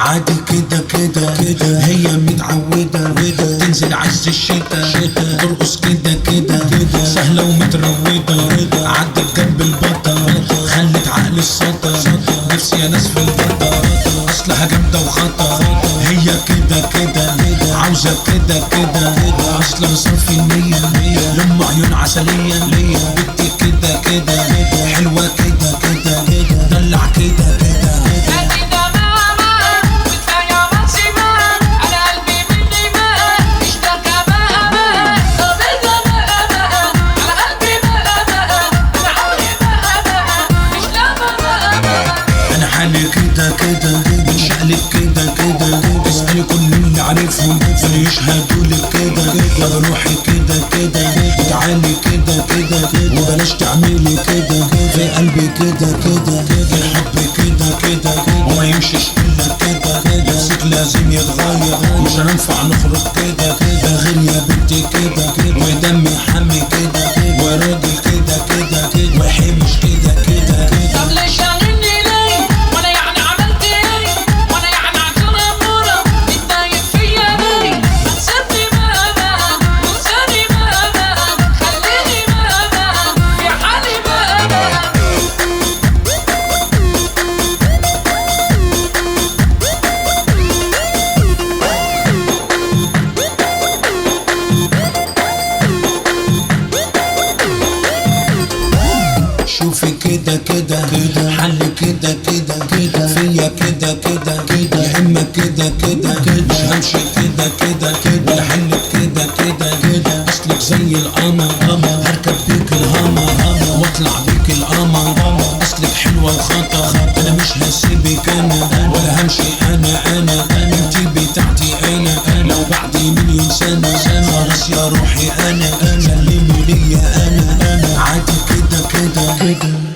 عادي كده كده كده هي متعودة تنزل عز الشتا ترقص كده كده كده سهلة ومتروضة عدت جنب البطل خلت عقل السطر نفسي يا ناس في البطل اصلها جامدة وخطر هي كده كده عاوزة كده كده اصلا صرف النية لما عيون عسلية بنتي كده كده حلوة كده كده دلع كده كده هاتي ده ماما وكفاية ماتشي بقى أنا قلبي مني بقى اشتكى بقى بقى طب ده بقى بقى على قلبي بقى بقى أنا عمري بقى بقى مش لما بقى بقى انا حالي كده كده شقلب كده كده اسألي كل اللي عارفهم اللي يشهدوا لك كده طب روحي كده كده تعالي كده كده وبلاش تعملي كده في قلبي كده كده الحب كده كده وما يمشيش الا كده نفسك لازم يتغير مش هننفع نخرج كده ده غير يا بنتي كده ودمي حامي كده وراجل كده كده وحمش كده كده طب ليه شاغلني ليه وانا يعني عملت ايه وانا يعني عشان اموره متضايق فيا ليه ما تسيبني بقى بقى وتسيبني بقى بقى خليني بقى بقى في حالي بقى بقى شوفي كده كده كده حل كده كده كده فيا كده كده كده يا اما كده كده كده مش همشي كده كده كده الحل كده كده كده اصلك زي القمر هركب بيك الهمر واطلع بيك القمر اصلك حلوه وخطر انا مش هسيبك انا ولا همشي انا انا انتي بتاعتي انا انا وبعدي مليون سنه خلاص يا روحي انا انا سلمي ليا انا انا عادي كده كده كده